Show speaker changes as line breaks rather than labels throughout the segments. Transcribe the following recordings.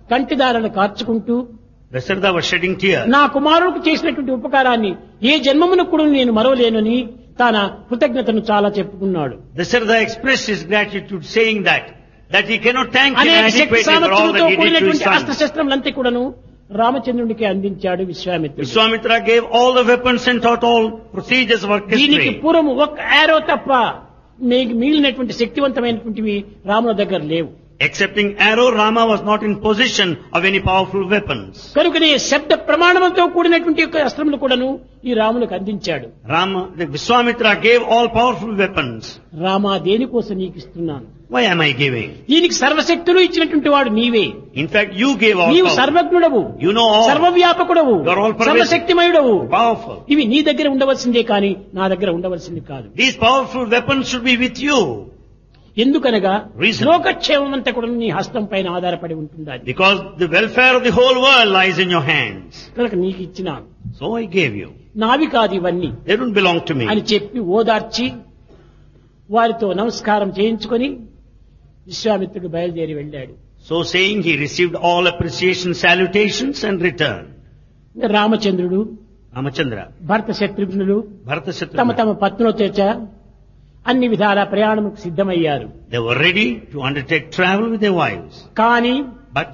కంటిదారలు కార్చుకుంటూ
Dasharatha was shedding tears.
నా కుమారుడికి చేసినటువంటి ఉపకారాన్ని ఏ జన్మమును కూడా నేను మరవలేనని తన కృతజ్ఞతను చాలా చెప్పుకున్నాడు
Dasharatha expressed his gratitude saying that, that he cannot thank him
అనేక శక్తి
adequately for all
సామర్థ్యంతో
that he did to his
కూడినటువంటి
son.
అస్త్రశస్త్రములంతా కూడాను రామచంద్రుడికి అందించాడు విశ్వామిత్రుడు
Vishwamitra gave all the weapons and taught all procedures of
దీనికి
orchestry.
పూర్వం ఒక్క arrow తప్ప మీకు మిగిలినటువంటి శక్తివంతమైనటువంటివి రాముల దగ్గర లేవు
Excepting arrow, Rama was not in possession of any powerful weapons.
కనుకనే శబ్ద ప్రమాణంతో కూడినటువంటి యొక్క అస్త్రములు కూడాను ఈ రాములకు అందించాడు
Rama, the Vishwamitra gave all powerful weapons.
Rama దేనికోసం నీకు ఇస్తున్నాను
Why am I giving?
దీనికి సర్వశక్తులు ఇచ్చినటువంటి వాడు నీవే
In fact, you gave all
నీవు
power.
సర్వజ్ఞుడవు
You know all.
సర్వవ్యాపకుడవు
You are all pervasive.
సర్వశక్తిమయుడవు
Powerful.
ఇవి నీ దగ్గర ఉండవలసిందే కానీ నా దగ్గర ఉండవలసింది కాదు
These powerful weapons should be with you.
ఎందుకనగా
Reason.
లోకక్షేమం అంతా కూడా నీ హస్తం పైన ఆధారపడి ఉంటుంది
Because the welfare of the whole world lies in your hands.
కనుక నీకు ఇచ్చినాను
So I gave you.
నావి కాదు ఇవన్నీ
They don't belong to me.
అని చెప్పి ఓదార్చి వారితో నమస్కారం చేయించుకొని విశ్వామిత్రుడు బయలుదేరి వెళ్ళాడు
So saying, he received all appreciation, salutations and returned.
ఇంకా రామచంద్రుడు
Ramachandra,
భర్త శత్రుఘ్నులు
Bharata
తమ
Shatrugna,
తమ పత్నులతో చ అన్ని విధాల ప్రయాణముకు సిద్ధమయ్యారు
they were ready to undertake travel with their wives.
కానీ
But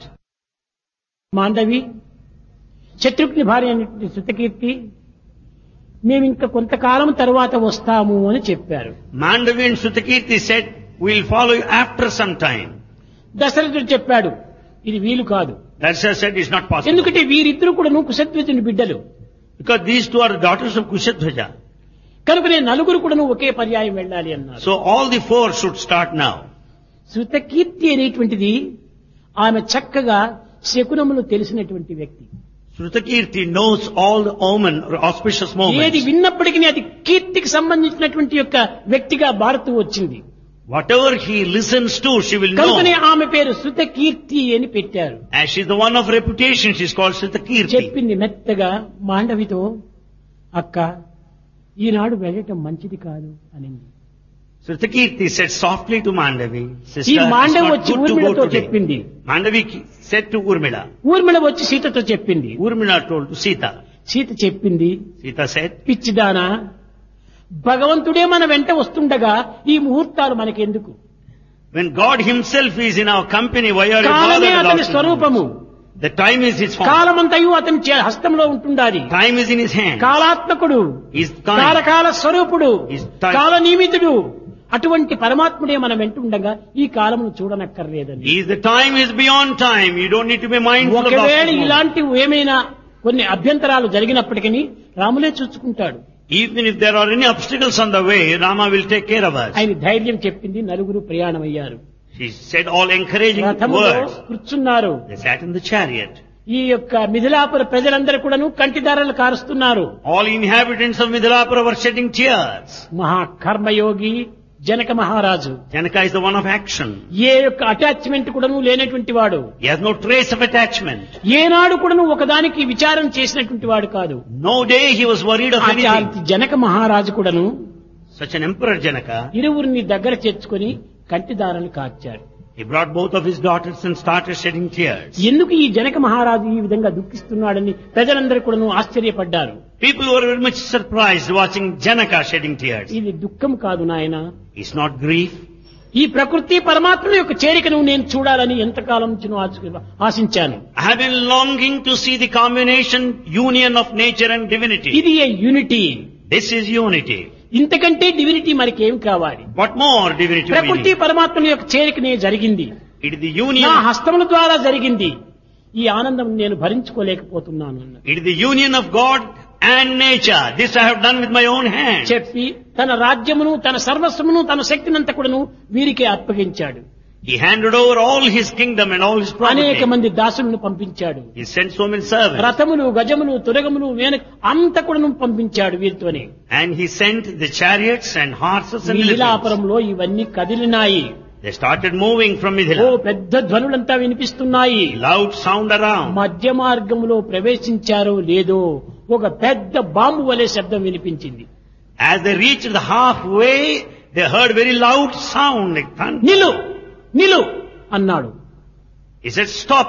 మాండవి శత్రుఘ్ని భార్య అయినటువంటి శృతకీర్తి మేము ఇంకా కొంతకాలం తర్వాత వస్తాము అని చెప్పారు
Mandavi and Sutakirti said, we'll follow you after some time.
దశరథుడు చెప్పాడు ఇది వీలు కాదు
Darsha said, it's not possible.
ఎందుకంటే వీరిద్దరు కూడా కుశధ్వజుని బిడ్డలు
Because these two are the daughters of Kushadhwaja.
కనుక నేను నలుగురు కూడా ఒకే పర్యాయం వెళ్ళాలి అన్నారు
So all the four should start now.
Shrutakirti అనేటువంటిది ఆమె చక్కగా శకునములు తెలిసినటువంటి వ్యక్తి
Srutakirti knows all the omen or auspicious
ఏది
moments.
విన్నప్పటికీ అది కీర్తికి సంబంధించినటువంటి యొక్క వ్యక్తిగా మారుతూ వచ్చింది
Whatever he listens to, she will
కనుకనే
know.
ఆమె పేరు శృతకీర్తి అని పెట్టారు
As she's the one of reputation, she's called Srutakirti.
చెప్పింది మెత్తగా మాండవితో అక్క ఈనాడు వెళ్ళటం మంచిది కాదు అనింది
Srutakirti said softly to Mandavi,
ఈ
Sister, it's
మాండవి
not
వచ్చి
good to
ఊర్మిళతో
go today.
చెప్పింది
Mandavi ki- said to Urmila.
Urmila వచ్చి సీతతో చెప్పింది
Urmila told to Sita.
Sita చెప్పింది
Sita said,
పిచ్చిదానా భగవంతుడే మన వెంట వస్తుండగా ఈ ముహూర్తాలు మనకెందుకు
when God himself is in our company, why are you
కాలమే
bothered
అతని
about
స్వరూపము
The time is his form.
కాలమంతయు అతని చే- హస్తంలో ఉంటుండాలి
Time is in his hand.
కాలాత్మకుడు
He's time.
కాలకాల స్వరూపుడు
Is time.
కాల నియమితుడు అటువంటి పరమాత్ముడే మనం వెంటుండగా ఈ కాలమును చూడనక్కర్లేదని
He is the time is beyond time. You don't need to be mindful of
ఒకవేళ
that. moment.
ఇలాంటి ఏమైనా కొన్ని అభ్యంతరాలు జరిగినప్పటికీ రాములే చూసుకుంటాడు
Even if there are any obstacles on the way, Rama will take care of us.
ఆయన ధైర్యం చెప్పింది నలుగురు ప్రయాణమయ్యారు
She said all encouraging
రథములో
words.
కూర్చున్నారు
They sat in the chariot.
ఈ యొక్క మిథిలాపుర ప్రజలందరూ కూడాను కంటిదారలు కారుస్తున్నారు
All inhabitants of Midilapura were shedding tears.
మహాకర్మయోగి Janaka మహారాజు
Janaka is the one of action.
ఏ యొక్క అటాచ్మెంట్ కూడాను లేనటువంటి వాడు
He has no trace of attachment.
ఏనాడు కూడాను ఒకదానికి విచారం చేసినటువంటి వాడు కాదు
No day he was worried of anything.
అట్లాంటి జనక మహారాజు కూడాను
Such an emperor Janaka,
ఇరువురిని దగ్గర చేర్చుకొని కంటిదారలు కార్చాడు
he brought both of his daughters and started shedding tears.
ఎందుకు ఈ జనక మహారాజు ఈ విధంగా దుఃఖిస్తున్నాడని ప్రజలందరూ కూడాను ఆశ్చర్యపడ్డారు
People were very much surprised watching Janaka shedding tears.
ఇది దుఃఖం కాదు నాయన
It's not grief.
ఈ ప్రకృతి పరమాత్మ యొక్క చేరికను నేను చూడాలని ఎంతకాలం నుంచి నువ్వు ఆశ- ఆశించాను
I have been longing to see the combination, union of nature and divinity.
ఇది a unity
This is unity.
ఇంతకంటే డివినిటీ మనకేం కావాలి
What more divinity we
ప్రకృతి
need?
పరమాత్మల యొక్క చేరికనే జరిగింది
It is the
నా
union,
హస్తముల ద్వారా జరిగింది ఈ ఆనందం నేను భరించుకోలేకపోతున్నాను అన్నాడు.
it is the union of God and nature. This I have done with my own hand.
చెప్పి తన రాజ్యమును తన సర్వస్వమును తన శక్తినంతా కూడాను వీరికే అప్పగించాడు
He handed over all his kingdom and all his
అనేక
property.
మంది దాసులను పంపించాడు
He sent so many servants.
రథములు గజములు తురగములు వేన అంత కూడాను పంపించాడు వీరితోనే
And he sent the chariots and horses and elephants.
మిథిలాపురంలో ఇవన్నీ కదిలినాయి
They started moving from
oh
Mithila.
పెద్ద ధ్వనులంతా వినిపిస్తున్నాయి
Loud sound around.
మధ్య మార్గంలో ప్రవేశించారో లేదో ఒక పెద్ద బాంబు వలె శబ్దం వినిపించింది
As they reached the halfway, they heard very loud sound like thunder.
నిలు నిలు అన్నాడు
He said, stop.